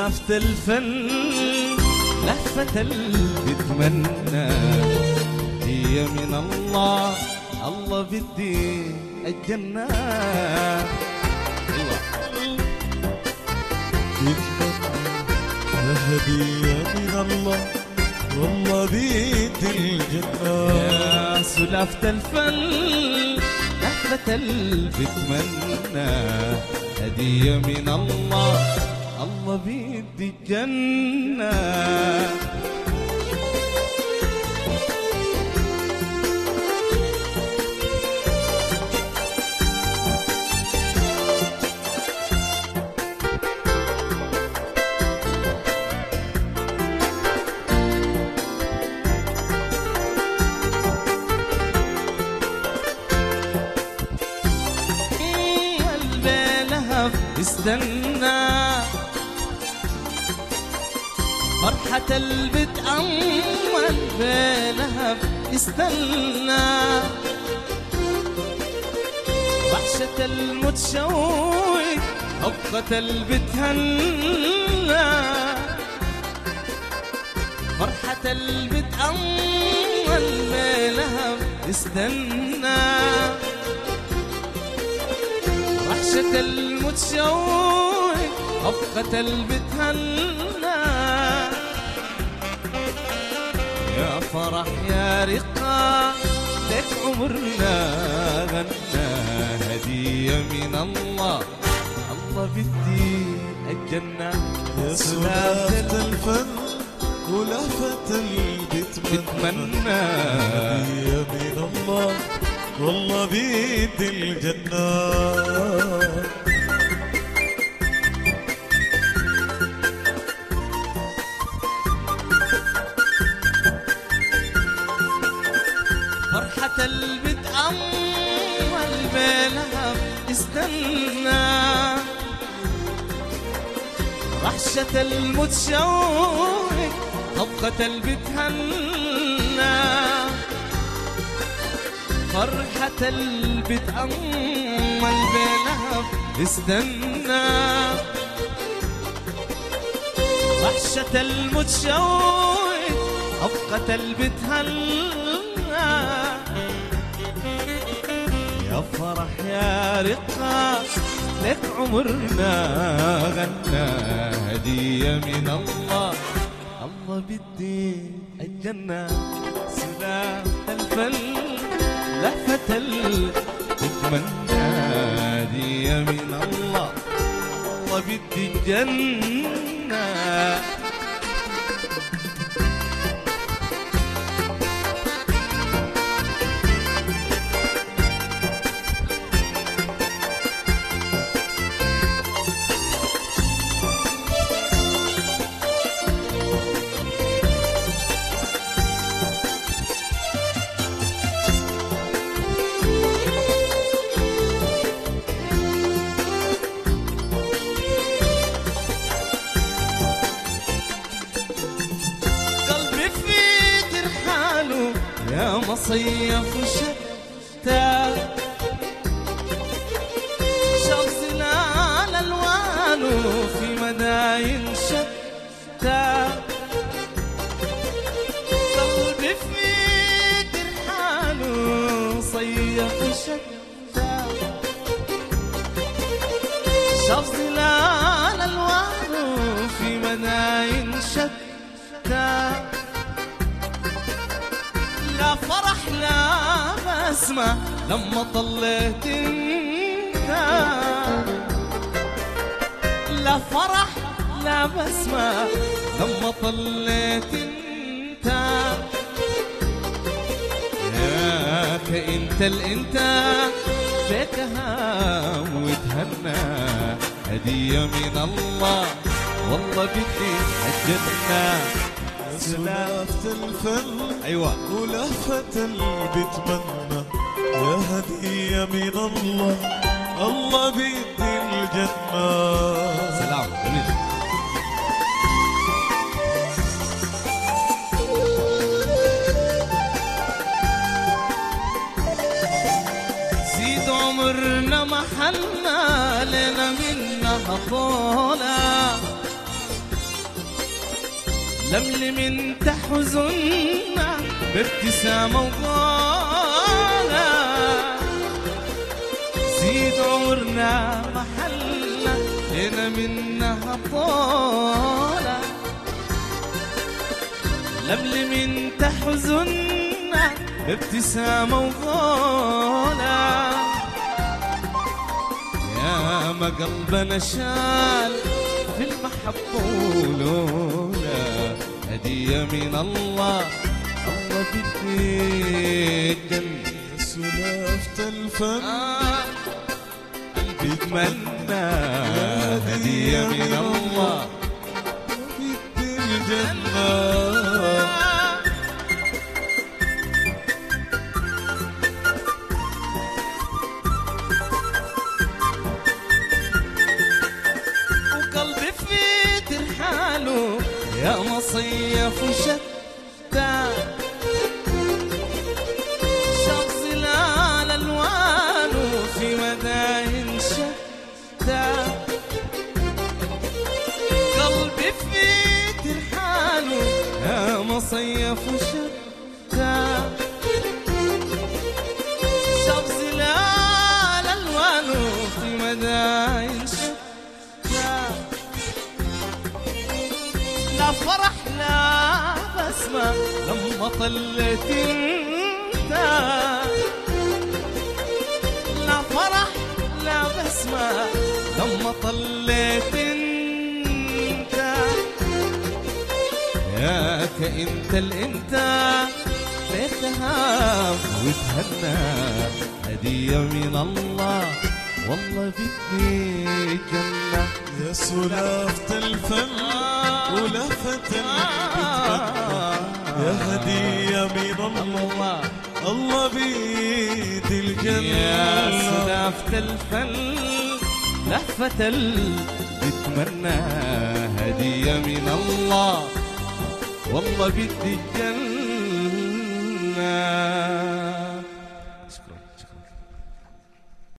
سلافة الفن لهفة اللي بتمنى هي من الله الله بدي الجنة أيوة هدية من الله والله بيت الجنة يا سلافة الفن لهفة اللي بتمنى هدية من الله الله بيدي الجنة قلبي لهف استنى فرحة البت أول بلهف استنى وحشة المتشوق حبة البت هلا فرحة البت أول بلهف استنى وحشة المتشوق أبقى البت هلا يا فرح يا رقة لك عمرنا غنى هدية من الله الله بدي الجنة يا سلافة الفن ولهفة اللي بتمنى بتمنى هدية من الله والله بيت الجنة فرحة البت أول بينها استنى رحشة المتشوق طبقة البت هنا فرحة البت أول بينها استنى وحشة المتشوق أبقت البت هلا يا فرح يا رقة لك عمرنا غنى هدية من الله الله بدي الجنة سلام الفل لهفة ال تتمنى هدية من الله الله بدي الجنة قلبي في ترحاله يا مصيف وشتى شمس لال الوانه في مداين شتى قلبي في ترحاله صيف وشتى شاف ظلال الوانه في مداين شتى لا فرح لا بسمة لما طليت انت لا فرح لا بسمة لما طليت انت ياك انت الانت فيك هام وتهنى هدية من الله والله بدي الجنة سلافة الفن ايوه ولهفة اللي بتمنى يا هدية من الله الله بيدي الجنة سلام جميل زيد عمرنا محلنا لنا منها طولة لملم انت حزننا بابتسامة وغالة زيد عمرنا محلنا لنا منها طالة لملم انت حزننا بابتسامة وغالة يا ما قلبنا شال في المحبة ولولا هدية من الله الله بديك جنة يا سلافة الفن آه، قلبي اتمنى هدية من الله بدي الجنة وقلبي في ترحاله يا مصيف وشتى شاف ظلال الوانه في مداين شتى قلبي في ترحاله يا مصيف وشتى شاف ظلال الوانه في مداين شتى لا فرح لا بسمة لما طلت انت لا فرح لا بسمة لما طلت انت ياك انت الانت بيتهاب وتهنى هدية من الله والله بدي جنة يا سلافة الفن ولفة البتمنى يا هدية من الله الله الله بيد يا الجنة سلافة الفل لهفة ال بتمنى هدية من الله والله بدي الجنة